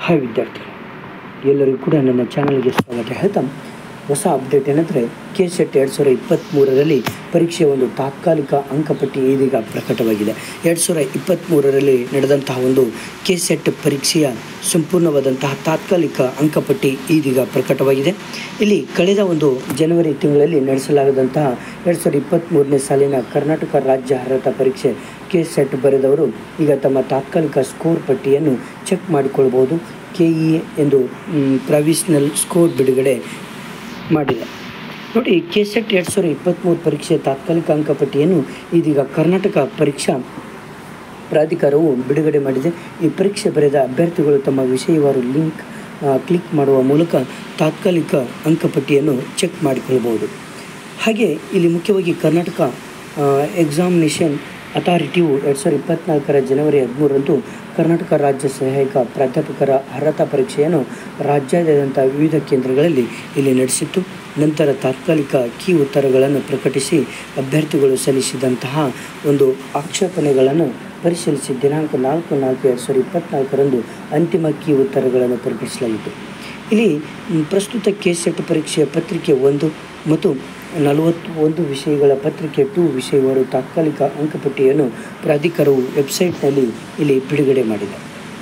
hi ವಿದ್ಯಾರ್ಥಿಗಳು ಎಲ್ಲರಿಗೂ ಕೂಡ ನನ್ನ ಚಾನಲ್ಗೆ ಸ್ವಾಗತ ಹೇಳ್ತಾ ಹೊಸ ಅಪ್ಡೇಟ್ ಏನಂದರೆ ಕೆ ಸೆಟ್ ಎರಡು ಸಾವಿರ ಇಪ್ಪತ್ತ್ಮೂರರಲ್ಲಿ ಪರೀಕ್ಷೆಯ ಒಂದು ತಾತ್ಕಾಲಿಕ ಅಂಕಪಟ್ಟಿ ಇದೀಗ ಪ್ರಕಟವಾಗಿದೆ ಎರಡು ಸಾವಿರ ಇಪ್ಪತ್ತ್ಮೂರರಲ್ಲಿ ನಡೆದಂತಹ ಒಂದು ಕೆ ಸೆಟ್ ಪರೀಕ್ಷೆಯ ಸಂಪೂರ್ಣವಾದಂತಹ ತಾತ್ಕಾಲಿಕ ಅಂಕಪಟ್ಟಿ ಇದೀಗ ಪ್ರಕಟವಾಗಿದೆ ಇಲ್ಲಿ ಕಳೆದ ಒಂದು ಜನವರಿ ತಿಂಗಳಲ್ಲಿ ನಡೆಸಲಾಗದಂತಹ ಎರಡು ಸಾವಿರದ ಇಪ್ಪತ್ತ್ಮೂರನೇ ಸಾಲಿನ ಕರ್ನಾಟಕ ರಾಜ್ಯ ಅರ್ಹತಾ ಪರೀಕ್ಷೆ ಕೆ ಸೆಟ್ ಬರೆದವರು ಈಗ ತಮ್ಮ ತಾತ್ಕಾಲಿಕ ಸ್ಕೋರ್ ಪಟ್ಟಿಯನ್ನು ಚೆಕ್ ಮಾಡಿಕೊಳ್ಬೋದು ಕೆ ಇ ಎಂದು ಪ್ರೊವಿಷನಲ್ ಸ್ಕೋರ್ ಬಿಡುಗಡೆ ಮಾಡಿದೆ ನೋಡಿ ಕೆ ಸೆಟ್ ಎರಡು ಸಾವಿರದ ಇಪ್ಪತ್ತ್ಮೂರು ಪರೀಕ್ಷೆ ತಾತ್ಕಾಲಿಕ ಅಂಕಪಟ್ಟಿಯನ್ನು ಇದೀಗ ಕರ್ನಾಟಕ ಪರೀಕ್ಷಾ ಪ್ರಾಧಿಕಾರವು ಬಿಡುಗಡೆ ಮಾಡಿದೆ ಈ ಪರೀಕ್ಷೆ ಬರೆದ ಅಭ್ಯರ್ಥಿಗಳು ತಮ್ಮ ವಿಷಯವಾರು ಲಿಂಕ್ ಆ, ಕ್ಲಿಕ್ ಮಾಡುವ ಮೂಲಕ ತಾತ್ಕಾಲಿಕ ಅಂಕಪಟ್ಟಿಯನ್ನು ಚೆಕ್ ಮಾಡಿಕೊಳ್ಳಬಹುದು ಹಾಗೆ ಇಲ್ಲಿ ಮುಖ್ಯವಾಗಿ ಕರ್ನಾಟಕ ಆ, ಎಕ್ಸಾಮಿನೇಷನ್ ಅಥಾರಿಟಿಯು ಎರಡು ಸಾವಿರದ ಇಪ್ಪತ್ತ್ನಾಲ್ಕರ ಜನವರಿ ಹದಿಮೂರರಂದು ಕರ್ನಾಟಕ ರಾಜ್ಯ ಸಹಾಯಕ ಪ್ರಾಧ್ಯಾಪಕರ ಅರ್ಹತಾ ಪರೀಕ್ಷೆಯನ್ನು ರಾಜ್ಯಾದ್ಯಂತ ವಿವಿಧ ಕೇಂದ್ರಗಳಲ್ಲಿ ಇಲ್ಲಿ ನಡೆಸಿತ್ತು ನಂತರ ತಾತ್ಕಾಲಿಕ ಕೀ ಉತ್ತರಗಳನ್ನು ಪ್ರಕಟಿಸಿ ಅಭ್ಯರ್ಥಿಗಳು ಸಲ್ಲಿಸಿದಂತಹ ಒಂದು ಆಕ್ಷೇಪಣೆಗಳನ್ನು ಪರಿಶೀಲಿಸಿ ದಿನಾಂಕ ನಾಲ್ಕು ನಾಲ್ಕು ಎರಡು ಸಾವಿರದ ಇಪ್ಪತ್ತ್ನಾಲ್ಕರಂದು ಅಂತಿಮ ಕೀ ಉತ್ತರಗಳನ್ನು ಪ್ರಕಟಿಸಲಾಯಿತು ಇಲ್ಲಿ ಮ್, ಪ್ರಸ್ತುತ ಕೆ ಸೆಟ್ ಪರೀಕ್ಷೆಯ ಪತ್ರಿಕೆ ಒಂದು ಮತ್ತು ನಲವತ್ತೊಂದು ವಿಷಯಗಳ ಪತ್ರಿಕೆ ಟು ವಿಷಯವಾರು ತಾತ್ಕಾಲಿಕ ಅಂಕಪಟ್ಟಿಯನ್ನು ಪ್ರಾಧಿಕಾರವು ವೆಬ್ಸೈಟ್ನಲ್ಲಿ ಇಲ್ಲಿ ಬಿಡುಗಡೆ ಮಾಡಿದೆ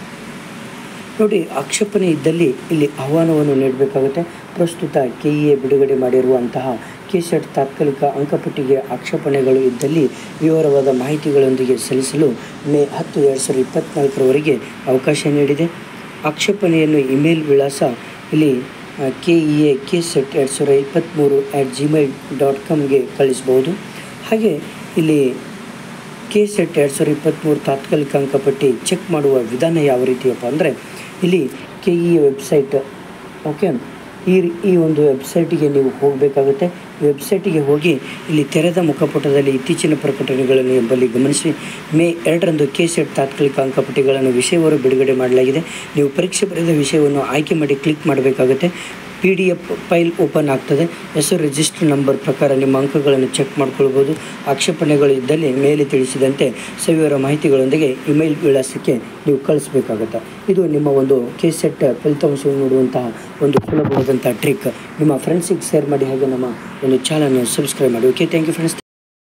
ನೋಡಿ ಆಕ್ಷೇಪಣೆ ಇದ್ದಲ್ಲಿ ಇಲ್ಲಿ ಆಹ್ವಾನವನ್ನು ನೀಡಬೇಕಾಗುತ್ತೆ ಪ್ರಸ್ತುತ ಕೆ ಇ ಎ ಬಿಡುಗಡೆ ಮಾಡಿರುವಂತಹ ಕೆ ಸೆಟ್ ತಾತ್ಕಾಲಿಕ ಅಂಕಪಟ್ಟಿಗೆ ಆಕ್ಷೇಪಣೆಗಳು ಇದ್ದಲ್ಲಿ ವಿವರವಾದ ಮಾಹಿತಿಗಳೊಂದಿಗೆ ಸಲ್ಲಿಸಲು ಮೇ ಹತ್ತು ಎರಡು ಸಾವಿರದ ಇಪ್ಪತ್ತ್ನಾಲ್ಕರವರೆಗೆ ಅವಕಾಶ ನೀಡಿದೆ ಆಕ್ಷೇಪಣೆಯನ್ನು ಇಮೇಲ್ ವಿಳಾಸ ಇಲ್ಲಿ K E A K set ಎರಡು ಸಾವಿರದ ಇಪ್ಪತ್ತ್ಮೂರು ಆ್ಯಟ್ ಜಿಮೇಲ್ ಡಾಟ್ ಕಾಮ್ಗೆ ಕಳಿಸ್ಬೋದು ಹಾಗೆ ಇಲ್ಲಿ ಕೆ ಸೆಟ್ ಎರಡು ಸಾವಿರದ ಇಪ್ಪತ್ತ್ಮೂರು ತಾತ್ಕಾಲಿಕ ಅಂಕಪಟ್ಟಿ ಚೆಕ್ ಮಾಡುವ ವಿಧಾನ ಯಾವ ರೀತಿಯಪ್ಪ ಅಂದರೆ ಇಲ್ಲಿ ಕೆ ಇ ವೆಬ್ಸೈಟ್ ಓಕೆ ಈ ಈ ಒಂದು ವೆಬ್ಸೈಟಿಗೆ ನೀವು ಹೋಗಬೇಕಾಗುತ್ತೆ ಈ ವೆಬ್ಸೈಟಿಗೆ ಹೋಗಿ ಇಲ್ಲಿ ತೆರೆದ ಮುಖಪುಟದಲ್ಲಿ ಇತ್ತೀಚಿನ ಪ್ರಕಟಣೆಗಳನ್ನು ಎಂಬಲ್ಲಿ ಗಮನಿಸಿ ಮೇ ಎರಡರಂದು ಕೆ ಸೆಟ್ ತಾತ್ಕಾಲಿಕ ಅಂಕಪಟ್ಟಿಗಳನ್ನು ವಿಷಯವರು ಬಿಡುಗಡೆ ಮಾಡಲಾಗಿದೆ ನೀವು ಪರೀಕ್ಷೆ ಬರೆದ ವಿಷಯವನ್ನು ಆಯ್ಕೆ ಮಾಡಿ ಕ್ಲಿಕ್ ಮಾಡಬೇಕಾಗುತ್ತೆ P D F file open ಆಗ್ತದೆ ಹೆಸರು ರಿಜಿಸ್ಟರ್ ನಂಬರ್ ಪ್ರಕಾರ ನಿಮ್ಮ ಅಂಕಗಳನ್ನು ಚೆಕ್ ಮಾಡ್ಕೊಳ್ಬೋದು ಆಕ್ಷೇಪಣೆಗಳು ಇದ್ದಲ್ಲಿ ಮೇಲೆ ತಿಳಿಸಿದಂತೆ ಸವಿವರ ಮಾಹಿತಿಗಳೊಂದಿಗೆ ಇಮೇಲ್ ವಿಳಾಸಕ್ಕೆ ನೀವು ಕಳಿಸ್ಬೇಕಾಗುತ್ತೆ ಇದು ನಿಮ್ಮ ಒಂದು ಕೆ ಸೆಟ್ ಫಲಿತಾಂಶವನ್ನು ನೋಡುವಂತಹ ಒಂದು ಸುಲಭವಾದಂಥ ಟ್ರಿಕ್ ನಿಮ್ಮ ಫ್ರೆಂಡ್ಸಿಗೆ ಶೇರ್ ಮಾಡಿ ಹಾಗೆ ನಮ್ಮ ಒಂದು ಚಾನಲ್ನ ಸಬ್ಸ್ಕ್ರೈಬ್ ಮಾಡಿ ಓಕೆ ಥ್ಯಾಂಕ್ ಯು ಫ್ರೆಂಡ್ಸ್